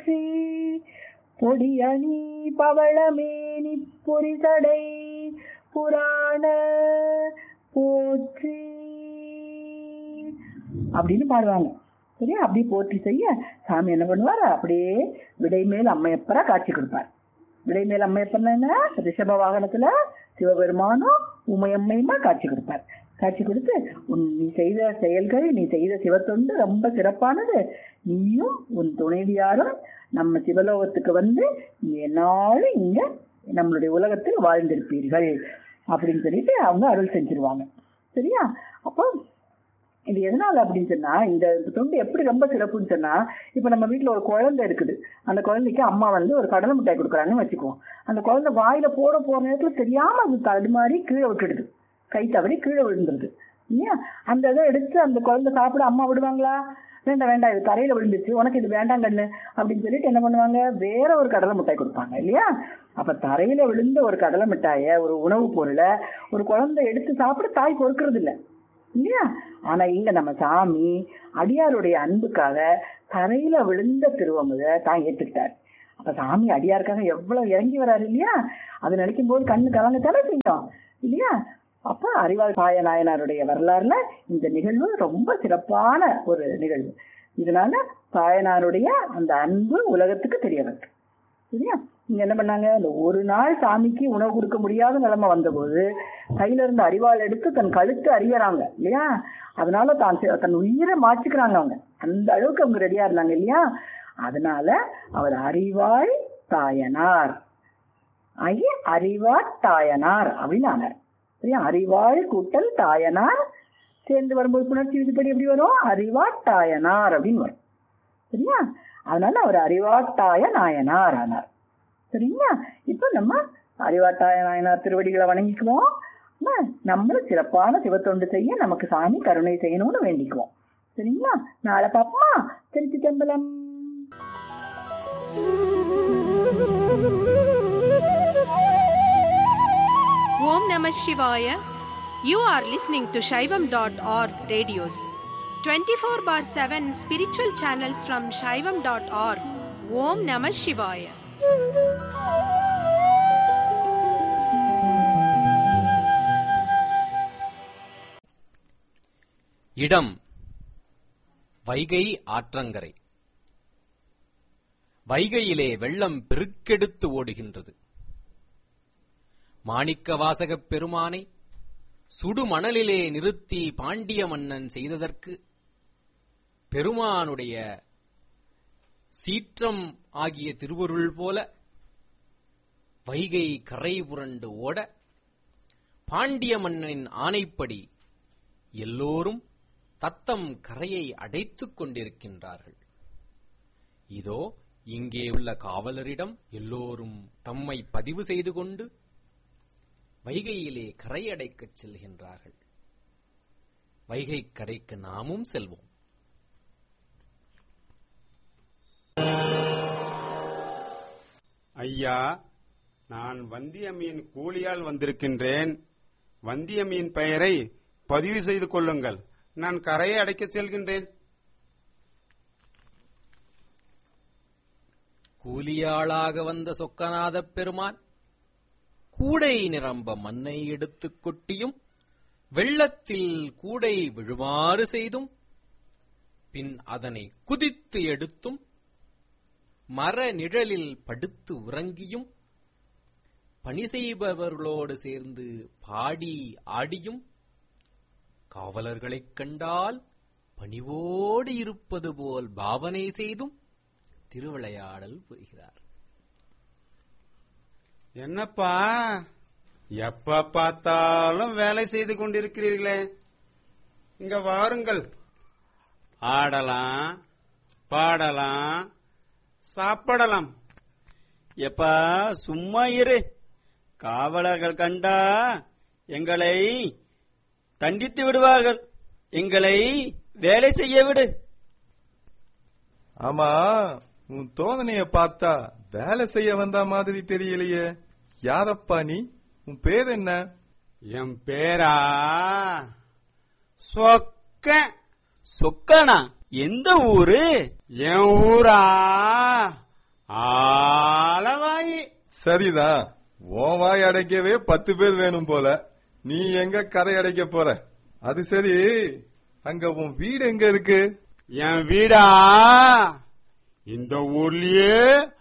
போற்றி பொடியணி பவளமேனி பொறிசடை புராண போற்றி அப்படின்னு பாடுவாங்க சரியா அப்படியே போற்றி செய்ய சாமி என்ன பண்ணுவார் அப்படியே விடைமேல் அம்மையப்பரா காட்சி கொடுப்பார் விடைமேல் அம்மையப்பன் என்ன ரிஷப வாகனத்துல சிவபெருமானும் உமையம்மையுமா காட்சி கொடுப்பார் காட்சி கொடுத்து உன் நீ செய்த செயல்கள் நீ செய்த சிவத்தொண்டு ரொம்ப சிறப்பானது நீயும் உன் துணைவியாரும் நம்ம சிவலோகத்துக்கு வந்து நீங்க என்னாலும் இங்க நம்மளுடைய உலகத்தில் வாழ்ந்திருப்பீர்கள் அப்படின்னு சொல்லிட்டு அவங்க அருள் செஞ்சிருவாங்க சரியா அப்போ இது எதனால அப்படின்னு சொன்னா இந்த தொண்டு எப்படி ரொம்ப சிறப்புன்னு சொன்னா இப்ப நம்ம வீட்ல ஒரு குழந்தை இருக்குது அந்த குழந்தைக்கு அம்மா வந்து ஒரு கடலை மிட்டாய் கொடுக்குறாங்கன்னு வச்சுக்குவோம் அந்த குழந்தை வாயில போட போற நேரத்துல தெரியாம அது தடுமாறி கீழே விட்டுடுது கை தவறி கீழே விழுந்துருது இல்லையா அந்த இதை எடுத்து அந்த குழந்தை சாப்பிட அம்மா விடுவாங்களா வேண்டாம் வேண்டாம் இது தரையில விழுந்துச்சு உனக்கு இது வேண்டாம் கண்ணு அப்படின்னு சொல்லிட்டு என்ன பண்ணுவாங்க வேற ஒரு கடலை மிட்டாய் கொடுப்பாங்க இல்லையா அப்ப தரையில விழுந்த ஒரு கடலை மிட்டாய ஒரு உணவுப் பொருளை ஒரு குழந்தை எடுத்து சாப்பிட தாய் பொறுக்கிறது இல்ல இல்லையா ஆனா இங்க நம்ம சாமி அடியாருடைய அன்புக்காக தரையில விழுந்த திருவமுத தான் ஏத்துக்கிட்டார் அப்ப சாமி அடியாருக்காக எவ்வளவு இறங்கி வராரு இல்லையா அது நினைக்கும் போது கண்ணு கலங்கத்தானே செய்யும் இல்லையா அப்ப அறிவாள் சாய நாயனாருடைய வரலாறுல இந்த நிகழ்வு ரொம்ப சிறப்பான ஒரு நிகழ்வு இதனால தாயனாருடைய அந்த அன்பு உலகத்துக்கு தெரிய வருது சரியா இங்க என்ன பண்ணாங்க இந்த ஒரு நாள் சாமிக்கு உணவு கொடுக்க முடியாத நிலைமை வந்தபோது கையில இருந்த அறிவாள் எடுத்து தன் கழுத்து அறியறாங்க இல்லையா அதனால தான் செ- தன் உயிரை மாற்றிக்கிறாங்க அவங்க அந்த அளவுக்கு அவங்க ரெடியா இருந்தாங்க இல்லையா அதனால அவர் அறிவாள் தாயனார் ஆகி அறிவார் தாயனார் அப்படின்னு ஆனார் சரியா அறிவாள் கூட்டல் தாயனார் சேர்ந்து வரும்போது புணர்ச்சி விதிப்படி எப்படி வரும் அறிவாட்டாயனார் அப்படின்னு வரும் சரியா அதனால அவர் அறிவாட்டாய நாயனார் ஆனார் சரிங்களா இப்போ நம்ம அறிவாட்டாய நாயனார் திருவடிகளை வணங்கிக்குவோம் நம்ம நம்மளும் சிறப்பான சிவத்தொண்டு செய்ய நமக்கு சாமி கருணை செய்யணும்னு வேண்டிக்குவோம் சரிங்களா நாளை பாப்போமா Trichy தம்பலம் Om Namah Shivaya. You are listening to Shaivam.org radios. 24 bar 7 spiritual channels from Shaivam.org. Om Namah Shivaya. இடம் வைகை ஆற்றங்கரை வைகையிலே வெள்ளம் பெருக்கெடுத்து ஓடுகின்றது மாணிக்க வாசகப் பெருமானை சுடுமணலிலே நிறுத்தி பாண்டிய மன்னன் செய்ததற்கு பெருமானுடைய சீற்றம் ஆகிய திருவருள் போல வைகை கரை புரண்டு ஓட பாண்டிய மன்னனின் ஆணைப்படி எல்லோரும் தத்தம் கரையை அடைத்துக் கொண்டிருக்கின்றார்கள் இதோ இங்கே உள்ள காவலரிடம் எல்லோரும் தம்மை பதிவு செய்து கொண்டு வைகையிலே கரை அடைக்கச் செல்கின்றார்கள் வைகை கரைக்கு நாமும் செல்வோம் ஐயா நான் வந்தியம்மையின் கூலியால் வந்திருக்கின்றேன் வந்தியம்மையின் பெயரை பதிவு செய்து கொள்ளுங்கள் நான் கரையை அடைக்கச் செல்கின்றேன் கூலியாளாக வந்த சொக்கநாதப் பெருமான் கூடை நிரம்ப மண்ணை எடுத்துக் கொட்டியும் வெள்ளத்தில் கூடை விழுமாறு செய்தும் பின் அதனை குதித்து எடுத்தும் மர நிழலில் படுத்து உறங்கியும் பணி செய்பவர்களோடு சேர்ந்து பாடி ஆடியும் காவலர்களைக் கண்டால் பணிவோடு இருப்பது போல் பாவனை செய்தும் திருவிளையாடல் புரிகிறார் என்னப்பா எப்ப பார்த்தாலும் வேலை செய்து கொண்டிருக்கிறீர்களே இங்க வாருங்கள் ஆடலாம் பாடலாம் சாப்பிடலாம் எப்பா சும்மா இரு காவலர்கள் கண்டா எங்களை தண்டித்து விடுவார்கள் எங்களை வேலை செய்ய விடு ஆமா உன் தோதனைய பார்த்தா வேலை செய்ய வந்த மாதிரி தெரியலையே யாரப்பா நீ உன் பேர் என்ன என் பேரா சொக்க சொக்கானா எந்த ஊரு என் ஊரா சரிதான் உன் வாய் அடைக்கவே பத்து பேர் வேணும் போல நீ எங்க கரை அடைக்க போற அது சரி அங்க உன் வீடு எங்க இருக்கு என் வீடா இந்த ஊர்லயே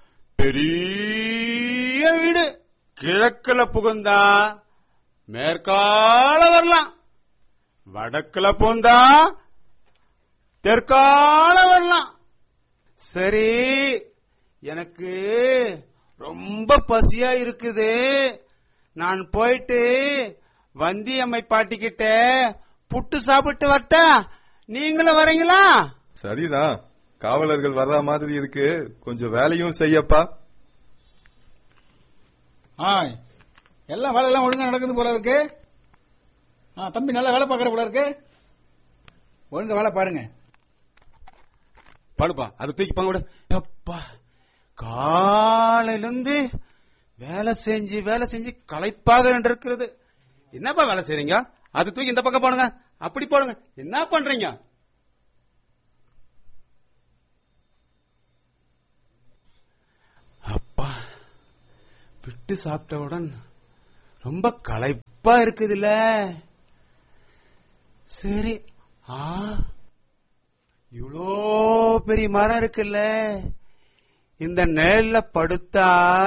பெரிய வீடு கிழக்குல புகுந்தா மேற்கால வரலாம் வடக்குல புகுந்தா தெற்கால வரலாம் சரி எனக்கு ரொம்ப பசியா இருக்குது நான் போயிட்டு வந்தியம்மை பாட்டிக்கிட்ட புட்டு சாப்பிட்டு வரட்டா நீங்களும் வரீங்களா சரிதான் காவலர்கள் வர்ற மாதிரி இருக்கு கொஞ்சம் வேலையும் செய்யப்பா ஆ எல்லாம் வேலை எல்லாம் ஒழுங்கா நடக்குது போல இருக்கு ஆ தம்பி நல்லா வேலை பார்க்கற போல இருக்கு ஒழுங்கா வேலை பாருங்க படுப்பா அது தூக்கி பங்க விடு அப்பா காலையில இருந்து வேலை செஞ்சு வேலை செஞ்சு களைப்பாக இருக்கிறது என்னப்பா வேலை செய்றீங்க அது தூக்கி இந்த பக்கம் போடுங்க அப்படி போடுங்க என்ன பண்றீங்க அப்பா விட்டு சாப்பிட்டவுடன் ரொம்ப களைப்பா இருக்குதுல்ல சரி ஆ இவ்வளோ பெரிய மரம் இருக்குல்ல இந்த நிழல்ல படுத்தா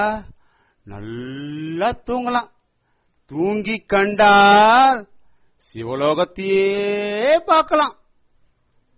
நல்லா தூங்கலாம் தூங்கி கண்டால் சிவலோகத்தையே பார்க்கலாம்